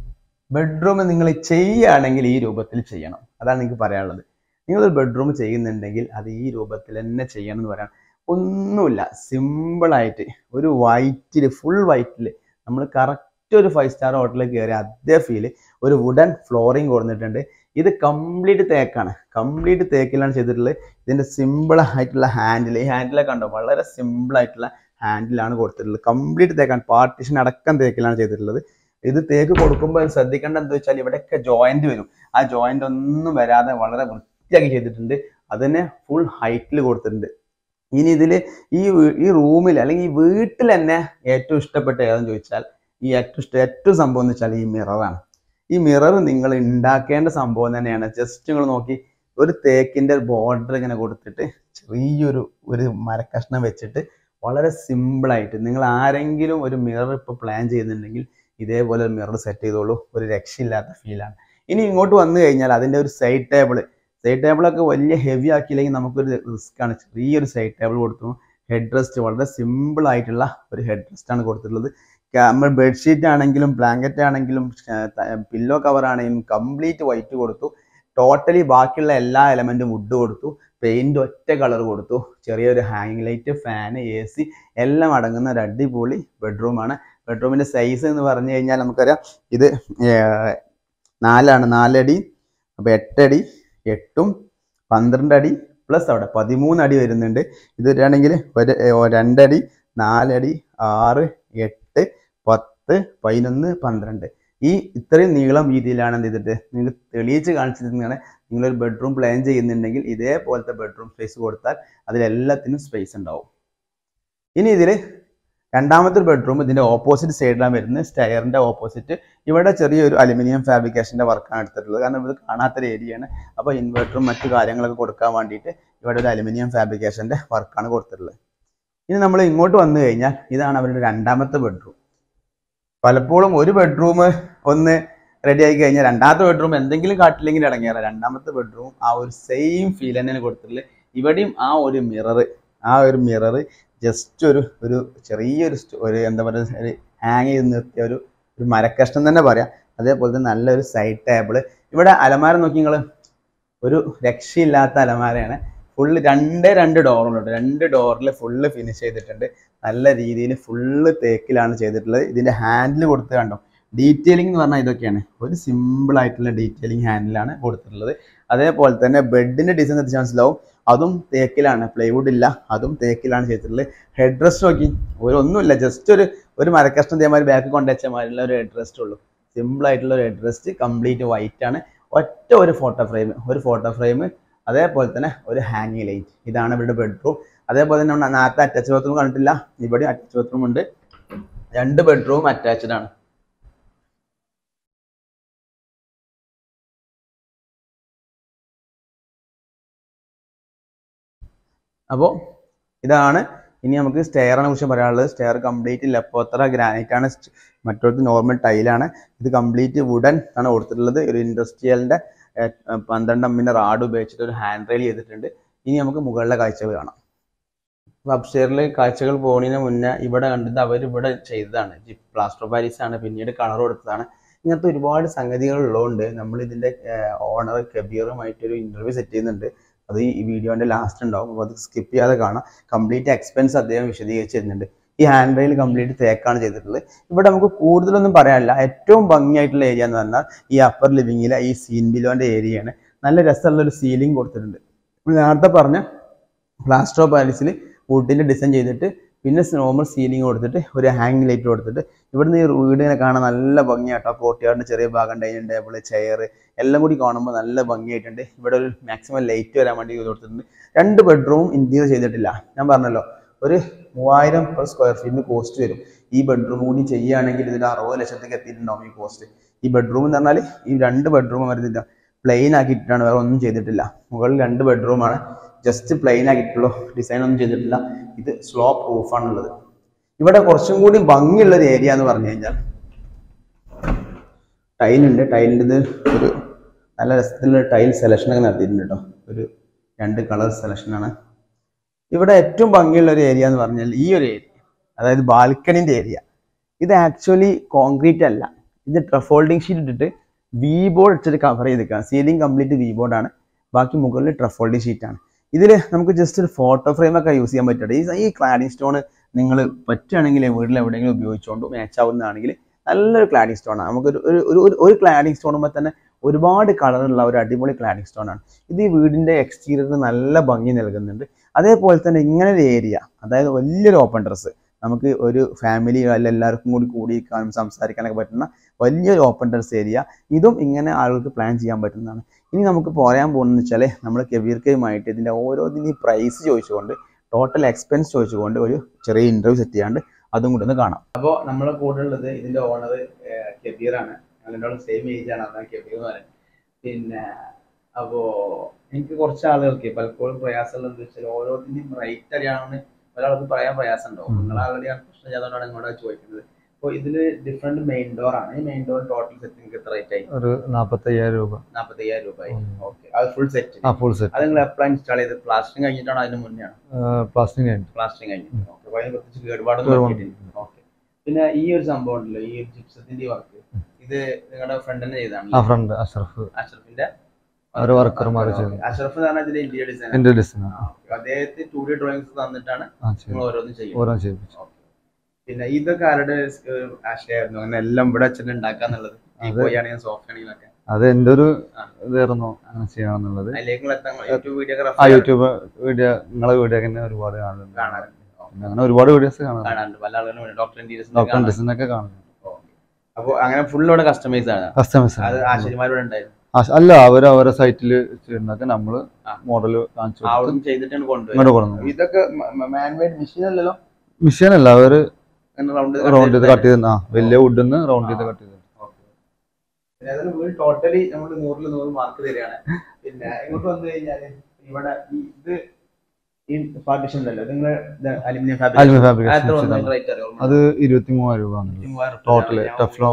ബെഡ്റൂം നിങ്ങൾ ചെയ്യുകയാണെങ്കിൽ ഈ രൂപത്തിൽ ചെയ്യണം അതാണ് എനിക്ക് പറയാനുള്ളത് നിങ്ങളൊരു ബെഡ്റൂം ചെയ്യുന്നുണ്ടെങ്കിൽ അത് ഈ രൂപത്തിൽ തന്നെ ചെയ്യണം എന്ന് പറയാം ഒന്നുമില്ല സിമ്പിളായിട്ട് ഒരു വൈറ്റിൽ ഫുൾ വൈറ്റിൽ നമ്മൾ കറക്റ്റ് ഒരു ഫൈവ് സ്റ്റാർ ഹോട്ടലിൽ കയറി അതേ ഫീല് ഒരു വുഡൻ ഫ്ലോറിങ് കൊടുത്തിട്ടുണ്ട് ഇത് കംപ്ലീറ്റ് തേക്കാണ് കംപ്ലീറ്റ് തേക്കിലാണ് ചെയ്തിട്ടുള്ളത് ഇതിന്റെ സിമ്പിൾ ആയിട്ടുള്ള ഹാൻഡിൽ ഈ ഹാൻഡിലൊക്കെ കണ്ടോ വളരെ സിമ്പിൾ ആയിട്ടുള്ള ഹാൻഡിലാണ് കൊടുത്തിട്ടുള്ളത് കംപ്ലീറ്റ് തേക്കാണ് പാർട്ടീഷൻ അടക്കം തേക്കിലാണ് ചെയ്തിട്ടുള്ളത് ഇത് തേക്ക് കൊടുക്കുമ്പോൾ ശ്രദ്ധിക്കേണ്ട എന്താ വെച്ചാൽ ഇവിടെയൊക്കെ ജോയിന്റ് വരും ആ ജോയിന്റ് ഒന്നും വരാതെ വളരെ വൃത്തിയാക്കി ചെയ്തിട്ടുണ്ട് അതിനെ ഫുൾ ഹൈറ്റിൽ കൊടുത്തിട്ടുണ്ട് ഇനി ഇതിൽ ഈ വീ- ഈ റൂമിൽ അല്ലെങ്കിൽ ഈ വീട്ടിൽ തന്നെ ഏറ്റവും ഇഷ്ടപ്പെട്ട ഏതെന്ന് ചോദിച്ചാൽ ഈ ഏറ്റവും ഇഷ്ട ഏറ്റവും സംഭവം എന്ന് വെച്ചാൽ ഈ മിററാണ് ഈ മിറർ നിങ്ങൾ ഉണ്ടാക്കേണ്ട സംഭവം തന്നെയാണ് ജസ്റ്റ് നിങ്ങൾ നോക്കി ഒരു തേക്കിന്റെ ബോർഡർ ഇങ്ങനെ കൊടുത്തിട്ട് ചെറിയൊരു ഒരു മരക്കഷ്ണം വെച്ചിട്ട് വളരെ സിമ്പിളായിട്ട് നിങ്ങൾ ആരെങ്കിലും ഒരു മിറർ ഇപ്പോൾ പ്ലാൻ ചെയ്യുന്നുണ്ടെങ്കിൽ ഇതേപോലെ ഒരു മിറർ സെറ്റ് ചെയ്തോളൂ ഒരു രക്ഷയില്ലാത്ത ഫീലാണ് ഇനി ഇങ്ങോട്ട് വന്നു കഴിഞ്ഞാൽ അതിൻ്റെ ഒരു സൈഡ് ടേബിൾ സൈഡ് ടേബിളൊക്കെ വലിയ ഹെവി ആക്കിയില്ലെങ്കിൽ നമുക്കൊരു റിസ്ക് ആണ് ചെറിയൊരു സൈഡ് ടേബിൾ കൊടുത്തു ഹെഡ് റെസ്റ്റ് വളരെ സിമ്പിൾ ആയിട്ടുള്ള ഒരു ഹെഡ് റെസ്റ്റ് ആണ് കൊടുത്തിട്ടുള്ളത് ക- നമ്മൾ ബെഡ്ഷീറ്റ് ആണെങ്കിലും ബ്ലാങ്കറ്റ് ആണെങ്കിലും പില്ലോ കവർ ആണെങ്കിലും കംപ്ലീറ്റ് വൈറ്റ് കൊടുത്തു ടോട്ടലി ബാക്കിയുള്ള എല്ലാ എലമെന്റും വുഡ് കൊടുത്തു പെയിന്റ് ഒറ്റ കളർ കൊടുത്തു ചെറിയൊരു ഹാങ്ങിങ് ലൈറ്റ് ഫാന് എ സി എല്ലാം അടങ്ങുന്ന ഒരു അടിപൊളി ബെഡ്റൂമാണ് ബെഡ്റൂമിന്റെ സൈസ് എന്ന് പറഞ്ഞു കഴിഞ്ഞാൽ നമുക്കറിയാം ഇത് ഏർ, നാലാണ് നാലടി അപ്പൊ എട്ടടി എട്ടും പന്ത്രണ്ട് അടി പ്ലസ് അവിടെ പതിമൂന്ന് അടി വരുന്നുണ്ട് ഇത് വരികയാണെങ്കിൽ ഒരു ഏർ, രണ്ടടി നാലടി ആറ് എട്ട് പത്ത് പതിനൊന്ന് പന്ത്രണ്ട് ഈ ഇത്രയും നീളം വീതിയിലാണ് എന്ത് ചെയ്തിട്ട് നിങ്ങൾ തെളിയിച്ച് കാണിച്ചിരുന്നതാണ് നിങ്ങളൊരു ബെഡ്റൂം പ്ലാൻ ചെയ്യുന്നുണ്ടെങ്കിൽ ഇതേപോലത്തെ ബെഡ്റൂം സ്പേസ് കൊടുത്താൽ അതിലെല്ലാത്തിനും സ്പേസ് ഉണ്ടാവും ഇനി ഇതിൽ രണ്ടാമത്തെ ഒരു ബെഡ്റൂം ഇതിന്റെ ഓപ്പോസിറ്റ് സൈഡിലാണ് വരുന്നത് സ്റ്റെയറിന്റെ ഓപ്പോസിറ്റ് ഇവിടെ ചെറിയൊരു അലുമിനിയം ഫാബ്രിക്കേഷന്റെ വർക്കാണ് എടുത്തിട്ടുള്ളത് കാരണം ഇത് കാണാത്തൊരു ഏരിയയാണ് അപ്പോൾ ഇൻവെർട്ടറും മറ്റു കാര്യങ്ങളൊക്കെ കൊടുക്കാൻ വേണ്ടിയിട്ട് ഇവിടെ ഒരു അലുമിനിയം ഫാബ്രിക്കേഷന്റെ വർക്കാണ് കൊടുത്തിട്ടുള്ളത് ഇനി നമ്മൾ ഇങ്ങോട്ട് വന്നു കഴിഞ്ഞാൽ ഇതാണ് അവരുടെ രണ്ടാമത്തെ ബെഡ്റൂം പലപ്പോഴും ഒരു ബെഡ്റൂം ഒന്ന് റെഡി ആയി കഴിഞ്ഞാൽ രണ്ടാമത്തെ ബെഡ്റൂം എന്തെങ്കിലും കാട്ടില്ലെങ്കിൽ ഇടങ്ങിയാറ രണ്ടാമത്തെ ബെഡ്റൂം ആ ഒരു സെയിം ഫീൽ തന്നെയാണ് കൊടുത്തിട്ടുള്ളത് ഇവിടെയും ആ ഒരു മിറർ ആ ഒരു മിറർ ജസ്റ്റ് ഒരു ഒരു ചെറിയൊരു സ്റ്റ- ഒരു എന്താ പറയുക ഒരു ഹാങ് ചെയ്ത് നിർത്തിയ ഒരു ഒരു മരക്കഷ്ണം തന്നെ പറയാം അതേപോലെ തന്നെ നല്ലൊരു സൈഡ് ടേബിൾ ഇവിടെ അലമാര നോക്കി നിങ്ങൾ ഒരു രക്ഷയില്ലാത്ത അലമാരയാണ് ഫുള്ള് രണ്ടേ രണ്ട് ഡോറുണ്ട് രണ്ട് ഡോറിൽ ഫുള്ള് ഫിനിഷ് ചെയ്തിട്ടുണ്ട് നല്ല രീതിയിൽ ഫുള്ള് തേക്കിലാണ് ചെയ്തിട്ടുള്ളത് ഇതിൻ്റെ ഹാൻഡിൽ കൊടുത്ത് കണ്ടോ ഡീറ്റെയിലിംഗ് എന്ന് പറഞ്ഞാൽ ഇതൊക്കെയാണ് ഒരു സിമ്പിൾ ആയിട്ടുള്ള ഡീറ്റെയിലിംഗ് ഹാൻഡിലാണ് കൊടുത്തിട്ടുള്ളത് അതേപോലെ തന്നെ ബെഡിൻ്റെ ഡിസൈൻ എത്തിച്ച് മനസ്സിലാവും അതും തേക്കിലാണ് പ്ലൈവുഡ് ഇല്ല അതും തേക്കിലാണ് ചെയ്തിട്ടുള്ളത് ഹെഡ് റെസ്റ്റ് നോക്കി ഒരു ഒന്നുമില്ല ജസ്റ്റ് ഒരു ഒരു മരക്കഷ്ണം ഇതേമാതിരി ബാക്ക് കൊണ്ടുവച്ച മാതിരിയുള്ള ഒരു ഹെഡ് റെസ്റ്റ് ഉള്ളൂ സിമ്പിൾ ആയിട്ടുള്ള ഒരു ഹെഡ് റെസ്റ്റ് കംപ്ലീറ്റ് വൈറ്റ് ആണ് ഒറ്റ ഒരു ഫോട്ടോ ഫ്രെയിം ഒരു ഫോട്ടോ ഫ്രെയിം അതേപോലെ തന്നെ ഒരു ഹാങ്ങിങ് ലൈറ്റ് ഇതാണ് ഇവരുടെ ബെഡ്റൂം അതേപോലെ തന്നെ നമ്മൾ നേരത്തെ അറ്റാച്ച് ബാത്റൂം കണ്ടിട്ടില്ല ഇവിടെ അറ്റാച്ച് ബാത്റൂം ഉണ്ട് രണ്ട് ബെഡ്റൂം അറ്റാച്ച്ഡ് ആണ് അപ്പോൾ ഇതാണ് ഇനി നമുക്ക് സ്റ്റെയറിനെ കുറിച്ച് പറയാനുള്ളത് സ്റ്റെയർ കംപ്ലീറ്റ് ലെപ്പോത്ര ഗ്രാനൈറ്റ് ആണ് സ്റ്റ്- മറ്റൊരു നോർമൽ ടൈലാണ് ഇത് കംപ്ലീറ്റ് വുഡൻ ആണ് കൊടുത്തിട്ടുള്ളത് ഒരു ഇൻഡസ്ട്രിയലിന്റെ പന്ത്രണ്ട് അമ്മിന്റെ റാഡ് ഉപയോഗിച്ചിട്ട് ഒരു ഹാൻഡ് റെയിൽ ചെയ്തിട്ടുണ്ട് ഇനി നമുക്ക് മുകളിലെ കാഴ്ചകൾ കാണാം അപ്സ്റ്റെയറിൽ കാഴ്ചകൾ പോകുന്നതിന് മുന്നേ ഇവിടെ കണ്ടത് അവർ ഇവിടെ ചെയ്തതാണ് ജി പ്ലാസ്റ്റർ പാരീസ് ആണ് പിന്നീട് കളർ കൊടുത്തതാണ് ഇങ്ങനത്തെ ഒരുപാട് സംഗതികൾ ഉള്ളതുകൊണ്ട് നമ്മൾ ഇതിന്റെ ഓണർ കബീറുമായിട്ടൊരു ഇന്റർവ്യൂ സെറ്റ് ചെയ്യുന്നുണ്ട് അത് ഈ വീഡിയോന്റെ ലാസ്റ്റ് ഉണ്ടാവും അപ്പോൾ അത് സ്കിപ്പ് ചെയ്യാതെ കാണാം കംപ്ലീറ്റ് എക്സ്പെൻസ് അദ്ദേഹം വിശദീകരിച്ച് തരുന്നുണ്ട് ഈ ഹാൻഡ് റെയിൽ കംപ്ലീറ്റ് തേക്കാണ് ചെയ്തിട്ടുള്ളത് ഇവിടെ നമുക്ക് കൂടുതലൊന്നും പറയാനില്ല ഏറ്റവും ഭംഗിയായിട്ടുള്ള ഏരിയ എന്ന് പറഞ്ഞാൽ ഈ അപ്പർ ലിവിങ്ങിലെ ഈ സീൻ ബിലോന്റെ ഏരിയയാണ് നല്ല രസമുള്ള ഒരു സീലിംഗ് കൊടുത്തിട്ടുണ്ട് ഇപ്പോൾ നേരത്തെ പറഞ്ഞ പ്ലാസ്റ്റർ ഓഫ് പാരീസിൽ വുഡിന്റെ ഡിസൈൻ ചെയ്തിട്ട് പിന്നെ നോർമൽ സീലിംഗ് കൊടുത്തിട്ട് ഒരു ഹാങ് ലൈറ്റ് കൊടുത്തിട്ട് ഇവിടുന്ന് ഈ വീടിനെ കാണാൻ നല്ല ഭംഗിയാട്ടോ കോർട്ട്യാർഡിന്റെ ചെറിയ ഭാഗം ഡൈനിങ് ടേബിൾ ചെയർ എല്ലാം കൂടി കാണുമ്പോൾ നല്ല ഭംഗിയായിട്ടുണ്ട് ഇവിടെ ഒരു മാക്സിമം ലൈറ്റ് വരാൻ വേണ്ടി ഇത് കൊടുത്തിട്ടുണ്ട് രണ്ട് ബെഡ്റൂം ഇന്റീരിയർ ചെയ്തിട്ടില്ല ഞാൻ പറഞ്ഞല്ലോ ഒരു മൂവായിരം പെർ സ്ക്വയർ ഫീറ്റിന് കോസ്റ്റ് വരും ഈ ബെഡ്റൂം കൂടി ചെയ്യുകയാണെങ്കിൽ ഇതിന് അറുപത് ലക്ഷത്തേക്ക് എത്തിയിട്ടുണ്ടാവും ഈ കോസ്റ്റ് ഈ ബെഡ്റൂം എന്ന് പറഞ്ഞാൽ ഈ രണ്ട് ബെഡ്റൂം വരുന്നില്ല പ്ലെയിൻ ആക്കിയിട്ടാണ് വേറെ ഒന്നും ചെയ്തിട്ടില്ല മുകളിൽ രണ്ട് ബെഡ്റൂമാണ് ജസ്റ്റ് പ്ലെയിൻ ആക്കിയിട്ടുള്ളൂ ഡിസൈൻ ഒന്നും ചെയ്തിട്ടില്ല ഇത് സ്ലോ പ്രൂഫാണുള്ളത് ഇവിടെ കുറച്ചും കൂടി ഭംഗിയുള്ള ഒരു ഏരിയ എന്ന് പറഞ്ഞു കഴിഞ്ഞാൽ ടൈലുണ്ട് ടൈലിൻ്റെ ഒരു നല്ല രസത്തിലുള്ള ടൈൽ സെലക്ഷനൊക്കെ നടത്തിയിട്ടുണ്ട് കേട്ടോ ഒരു രണ്ട് കളർ സെലക്ഷനാണ് ഇവിടെ ഏറ്റവും ഭംഗിയുള്ള ഒരു ഏരിയ എന്ന് പറഞ്ഞാൽ ഈ ഒരു ഏരിയ അതായത് ബാൽക്കണിൻ്റെ ഏരിയ ഇത് ആക്ച്വലി കോൺക്രീറ്റ് അല്ല ഇത് ട്രഫോൾഡിങ് ഷീറ്റ് ഇട്ടിട്ട് വി ബോർഡ് ഇട്ടിട്ട് കവർ ചെയ്തിരിക്കുക സീലിംഗ് കംപ്ലീറ്റ് വി ബോർഡാണ് ബാക്കി മുകളിൽ ട്രഫോൾഡിങ് ഷീറ്റാണ് ഇതിൽ നമുക്ക് ജസ്റ്റ് ഒരു ഫോട്ടോ ഫ്രെയിം ഒക്കെ യൂസ് ചെയ്യാൻ പറ്റും ഈ ഈ ക്ലാഡിംഗ് സ്റ്റോൺ നിങ്ങൾ പറ്റുകയാണെങ്കിൽ വീട്ടിൽ എവിടെയെങ്കിലും ഉപയോഗിച്ചുകൊണ്ട് മാച്ച് ആവുന്നതാണെങ്കിൽ നല്ലൊരു ക്ലാഡിംഗ് സ്റ്റോൺ ആണ് നമുക്കൊരു ഒരു ഒരു ഒരു- ഒരു ക്ലാഡിംഗ് സ്റ്റോണുമ്പോൾ തന്നെ ഒരുപാട് കളറുള്ള ഒരു അടിപൊളി ക്ലാഡിംഗ് സ്റ്റോൺ ആണ് ഇത് ഈ വീടിന്റെ എക്സ്റ്റീരിയറിന് നല്ല ഭംഗി നൽകുന്നുണ്ട് അതേപോലെ തന്നെ ഇങ്ങനെ ഒരു ഏരിയ അതായത് വലിയൊരു ഓപ്പൺ ഡ്രസ്സ് നമുക്ക് ഒരു ഫാമിലി അല്ല എല്ലാവർക്കും കൂടി കൂടിയിരിക്കാനും സംസാരിക്കാനൊക്കെ പറ്റുന്ന വലിയൊരു ഓപ്പൺ ഡ്രസ് ഏരിയ ഇതും ഇങ്ങനെ ആളുകൾക്ക് പ്ലാൻ ചെയ്യാൻ പറ്റുന്നതാണ് ഇനി നമുക്ക് പറയാൻ പോകുന്നത് വെച്ചാൽ നമ്മൾ കെബീർക്കയുമായിട്ട് ഇതിൻ്റെ ഓരോന്നിനും പ്രൈസ് ചോദിച്ചുകൊണ്ട് ടോട്ടൽ എക്സ്പെൻസ് ചോദിച്ചുകൊണ്ട് ഒരു ചെറിയ ഇന്റർവ്യൂ സെറ്റ് ചെയ്യാണ്ട് അതും കൂടെ ഒന്ന് കാണാം അപ്പോൾ നമ്മളെ കൂടെ ഉള്ളത് ഇതിന്റെ ഓണർ കബീറാണ് ഞങ്ങളുടെ സെയിം ഏജ് ആണ് അതാണ് കബീർ എന്ന് പറയുന്നത് പിന്നെ അപ്പോ എനിക്ക് കുറച്ച് ആളുകൾക്ക് പലപ്പോഴും പ്രയാസമുള്ളത് എന്താ വെച്ചാൽ ഓരോന്നിന്റെയും റേറ്റ് അറിയാമെന്ന് ഒരാൾക്ക് പറയാൻ പ്രയാസം ഉണ്ടാവും ഉം. നിങ്ങൾ ആൾറെഡി പ്രശ്നം ചെയ്തതുകൊണ്ടാണ് നിങ്ങളോട് ചോദിക്കുന്നത് അപ്പോൾ ഇതില് ഡിഫറെന്റ് മെയിൻ ഡോർ ആണ് ഈ മെയിൻ ഡോർ ടോട്ടൽ സെറ്റ് നിങ്ങൾക്ക് എത്ര റേറ്റ് ആയി ഒരു നാപ്പത്തയ്യായിരം രൂപ നാൽപ്പത്തി അയ്യായിരം രൂപ ആയി ഉം. ഓക്കെ അത് ഫുൾ സെറ്റ് ആ ഫുൾ സെറ്റ് അത് നിങ്ങൾ എപ്പോഴാണ് ഇൻസ്റ്റാൾ ചെയ്ത് പ്ലാസ്റ്ററിങ് കഴിഞ്ഞിട്ടാണ് അതിന് മുന്നേ പ്ലാസ്റ്റിക് കഴിഞ്ഞു പ്ലാസ്റ്ററിങ് കഴിഞ്ഞു ഉം. ഓക്കെ അപ്പോൾ അതിന് പ്രത്യേകിച്ച് കേടുപാടൊന്നും കേടുപാട് പറ്റിയിട്ടില്ല ഓക്കെ പിന്നെ ഈ ഒരു സംഭവം ഉണ്ടല്ലോ ഈ ഒരു ജിപ്സത്തിന്റെ വർക്ക് ഇത് നിങ്ങളുടെ ഫ്രണ്ട് തന്നെ ആ ചെയ്താണ് ഫ്രണ്ട് അഷ്റഫ് അഷ്റഫിന്റെ ഒരു വർക്കർമാർ ചെയ്തു അഷ്റഫ് എന്ന് പറഞ്ഞാൽ ഇതിന്റെ ഇന്റീരിയർ ഡിസൈൻ എന്റെ ഡിസൈൻ അദ്ദേഹത്തിന് ടു ഡി ഡ്രോയിങ്സ് തന്നിട്ടാണ് ആ നിങ്ങൾ ചെയ്തു ഓരോന്നും ചെയ്യും ഓരോ ചെയ്യിപ്പിച്ചു Okay. പിന്നെ ഇതൊക്കെ ആരുടെ ഒരു ആശയമായിരുന്നു അങ്ങനെ എല്ലാം ഇവിടെ വെച്ചിട്ട് ഉണ്ടാക്കാന്നുള്ളത് ഈ അത് പോയാണെങ്കിൽ സോഫ്റ്റ് ആണെങ്കിലൊക്കെ അത് എന്റെ ഒരു ആ. ഇതായിരുന്നു അങ്ങനെ ചെയ്യണമെന്നുള്ളത് അതിലേക്ക് നിങ്ങൾ എത്താൻ യൂട്യൂബ് വീഡിയോ ആ യൂട്യൂബ് വീഡിയോ നിങ്ങളെ വീഡിയോ തന്നെ ഒരുപാട് കാണുന്നുണ്ട് കാണാറുണ്ട് പിന്നെ അങ്ങനെ ഒരുപാട് വീഡിയോസ് കാണുന്നുണ്ട് കാണാറുണ്ട് പല ആളുകളും ഡോക്ടർ ഇന്റീരിയർസ് ഡോക്ടർ ഡിസൈൻ ഒക്കെ കാണുന്നുണ്ട് അപ്പൊ അങ്ങനെ ഫുൾ ഇവിടെ കസ്റ്റമൈസ് ആണ് കസ്റ്റമേഴ്സ് അത് ആശാരിമാരോട് ഉണ്ടായിരുന്നു അല്ല അവര് അവരെ സൈറ്റിൽ ചെയ്യുന്നതൊക്കെ നമ്മള് ആ. മോഡൽ കാണിച്ചു കൊടുത്ത് അവിടെ ചെയ്തിട്ടാണ് കൊണ്ടുവരുന്നത് ഇങ്ങോട്ട് കൊടുക്കുന്നു ഇതൊക്കെ മാൻമെയ്ഡ് മെഷീൻ അല്ലല്ലോ മിഷീൻ അല്ല അവര് റൗണ്ട് റൗണ്ട് ചെയ്ത് കട്ട് ചെയ്ത് ആ വലിയ വുഡിന്ന് റൗണ്ട് ചെയ്ത് കട്ട് ചെയ്ത് ഏതായാലും വീട് ടോട്ടലി നമ്മൾ നൂറിൽ നൂറ് മാർക്ക് തരികയാണ് പിന്നെ ഇങ്ങോട്ട് വന്നു കഴിഞ്ഞാല് ഇവിടെ ഈ ഇത് ഈ പാർട്ടിഷൻ ഉണ്ടല്ലോ നിങ്ങൾ അലുമിനിയം അലുമിനിയം ഫാബ്രിക് ഫാബ്രിക് എത്ര വന്നു റേറ്റ് അറിയോ അത് ഇരുപത്തി മൂവായിരം രൂപ വന്നിട്ടുണ്ട് ടോട്ടല് ടഫ്ലോ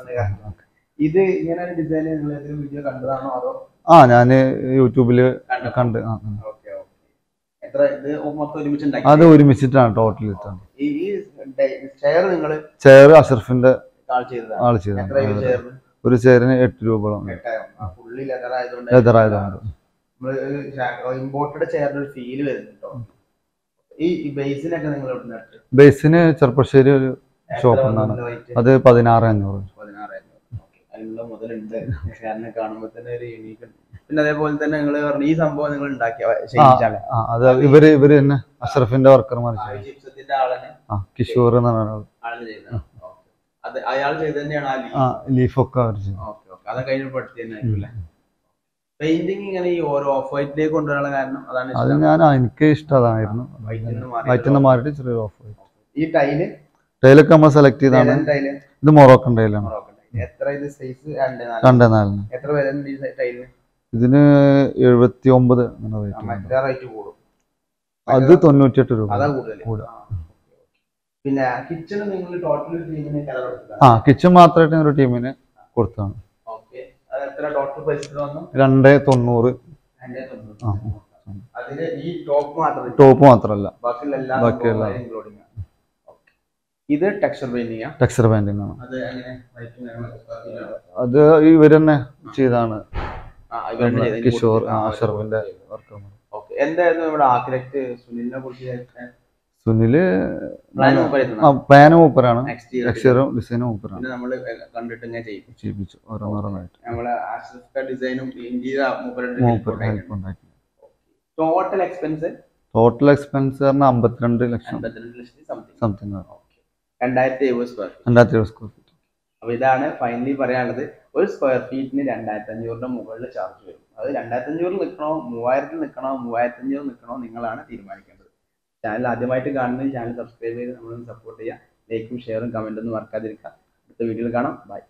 ഇത് ഇങ്ങനെ ഡിസൈൻ നിങ്ങൾ ഏതെങ്കിലും വീഡിയോ കണ്ടതാണോ അതോ ആ ഞാന് യൂട്യൂബില് കണ്ടോ? കണ്ട് ആ, ആ. ഓക്കെ ഓക്കെ എത്ര ഇത് മൊത്തം ഒരുമിച്ച് അത് ഉണ്ടാക്കി ഒരുമിച്ചിട്ടാണ് ടോട്ടൽ ഇട്ടത് ഈ ചെയർ നിങ്ങൾ ചെയർ അഷറഫിന്റെ ആൾ ചെയ്തതാണ് ആള് എത്ര ചെയ്തതാണ് രൂപ ചേർന്ന് ഒരു ചെയറിന് എട്ട് രൂപയോളം ഫുള്ളി ലെതർ ആയതുകൊണ്ട് ലെതർ ആയതുകൊണ്ട് നമ്മള് ഇമ്പോർട്ടഡ് ചെയറിന്റെ ഒരു ഫീല് വരുന്നുണ്ടോ ഈ ബേസിനൊക്കെ നിങ്ങൾ ഇവിടെ നട്ട് ബേസിന് ചെറുപ്പശ്ശേരി ഒരു ഷോപ്പ് ഉണ്ടാണ് അത് പതിനാറ് അഞ്ഞൂറ് അതിനുള്ള മുതലുണ്ട് കാരണം കാണുമ്പോൾ തന്നെ ഒരു യൂണീക്ക് പിന്നെ അതേപോലെ തന്നെ നിങ്ങൾ പറഞ്ഞു ഈ സംഭവം നിങ്ങൾ ഉണ്ടാക്കിയ ചെയ്യിച്ചാണ് ആ അത് ഇവര് ഇവര് തന്നെ അഷ്റഫിന്റെ വർക്കർമാർ ചെയ്തു ചിപ്സത്തിന്റെ ആളനെ ആ കിഷോർ എന്ന് പറഞ്ഞ ആള് ആള് ചെയ്തതാണ് അത് അയാൾ ചെയ്ത് തന്നെയാണ് ആ ലീ ആ ലീഫൊക്കെ അവർ ചെയ്തു ഓക്കെ ഓക്കെ അതൊക്കെ കഴിഞ്ഞ് പഠിച്ചു തന്നെ ആയിരിക്കും പെയിന്റിങ് ഇങ്ങനെ ഈ ഓരോ ഓഫ് വൈറ്റിലേക്ക് കൊണ്ടുവരാനുള്ള കാരണം അതാണ് അത് ഇഷ്ടം. ഞാൻ ആ, എനിക്ക് ഇഷ്ടം അതായിരുന്നു White ന്ന് മാറി വൈറ്റിൽ നിന്ന് മാറിയിട്ട് ചെറിയ ഓഫ് വൈറ്റ് ഈ ടൈല് ടൈലൊക്കെ നമ്മൾ സെലക്ട് ചെയ്താണ് ടൈല് ഇത് മൊറോക്കൻ ടൈലാണ് എത്ര ഇത് സൈസ് രണ്ട് നാല് രണ്ടേ നാലിന് എത്ര വരുന്നുണ്ട് ഈ ടൈലിന് ഇതിന് എഴുപത്തി ഒമ്പത് അങ്ങനെ ആ, റേറ്റ് മറ്റേ റേറ്റ് കൂടും അത് തൊണ്ണൂറ്റിയെട്ട് രൂപ അതാ കൂടുതൽ കൂടും. പിന്നെ കിച്ചണ് നിങ്ങൾ ടോട്ടൽ ടീമിന് കലർ കൊടുത്തതാണ് ആ കിച്ചൺ മാത്രമായിട്ട് ഒരു ടീമിന് കൊടുത്താണ് ഓക്കെ അത് എത്ര ടോട്ടൽ പൈസ വന്നു രണ്ടേ തൊണ്ണൂറ് രണ്ടേ തൊണ്ണൂറ്. ആ അതില് ഈ ടോപ്പ് മാത്രം ടോപ്പ് മാത്രമല്ല ബാക്കിയുള്ള എല്ലാ ബാക്കിയുള്ള- സംഭവങ്ങളും including ആണ്. Okay. ഇത് ടെക്സ്ചർ പെയിന്റിംഗ് ടെക്സ്ചർ പെയിന്റിംഗ് ആണ് അത് എങ്ങനെ റേറ്റും കാര്യങ്ങളൊക്കെ അത് ഇവർ തന്നെ ചെയ്താണ് ആ, ഇവരുടെ നമ്മളെ ചെയ്തതിന് കിഷോർ കൊടുത്തിട്ട് ആ, അഷറഫിന്റെ അവര് വർക്കർമാർ ഓക്കെ എന്തായിരുന്നു നമ്മുടെ ആർക്കിടെക്ട് സുനിലിനെ കുറിച്ച് സുനില് പ്ലാൻ ആ പ്ലാന് മൂപ്പരാണ് നെക്സ്റ്റ് ടെക്സ്ചറും ഡിസൈനും മൂപ്പരാണ് പിന്നെ നമ്മള് കണ്ടിട്ട് ഇങ്ങനെ ചെയ്യും ചെയ്യിപ്പിച്ചു ഓരോന്നോരോന്നായിട്ട് നമ്മളെ ആശ്രിത ഡിസൈനും ഇന്ത്യയുടെ മൂപ്പർ മൂപ്പരുടെ ഹെൽപ്പ് ഉണ്ടാക്കി ടോട്ടൽ എക്സ്പെൻസ് ടോട്ടൽ എക്സ്പെൻസ് പറഞ്ഞാൽ അമ്പത്തിരണ്ട് ലക്ഷം അൻപത്തിരണ്ട് ലക്ഷത്തി സംതിങ് സംതിങ് രണ്ടായിരത്തി എഴുപത് സ്ക്വയർ ഫീറ്റ് രണ്ടായിരത്തി എഴുപത് സ്ക്വയർ ഫീറ്റ് അപ്പൊ ഇതാണ് ഫൈനലി പറയാനുള്ളത് ഒരു സ്ക്വയർ ഫീറ്റിന് രണ്ടായിരത്തി അഞ്ഞൂറിന്റെ മുകളിൽ ചാർജ് വരും അത് രണ്ടായിരത്തി അഞ്ഞൂറിൽ നിൽക്കണോ മൂവായിരത്തിൽ നിൽക്കണോ മൂവായിരത്തി അഞ്ഞൂറിൽ നിൽക്കണോ നിങ്ങളാണ് തീരുമാനിക്കേണ്ടത് ചാനൽ ആദ്യമായിട്ട് കാണുന്നത് ചാനൽ സബ്സ്ക്രൈബ് ചെയ്ത് നമ്മളൊന്ന് സപ്പോർട്ട് ചെയ്യുക ലൈക്കും ഷെയറും കമന്റും ഒന്നും മറക്കാതിരിക്കുക അടുത്ത വീഡിയോയിൽ കാണാം ബൈ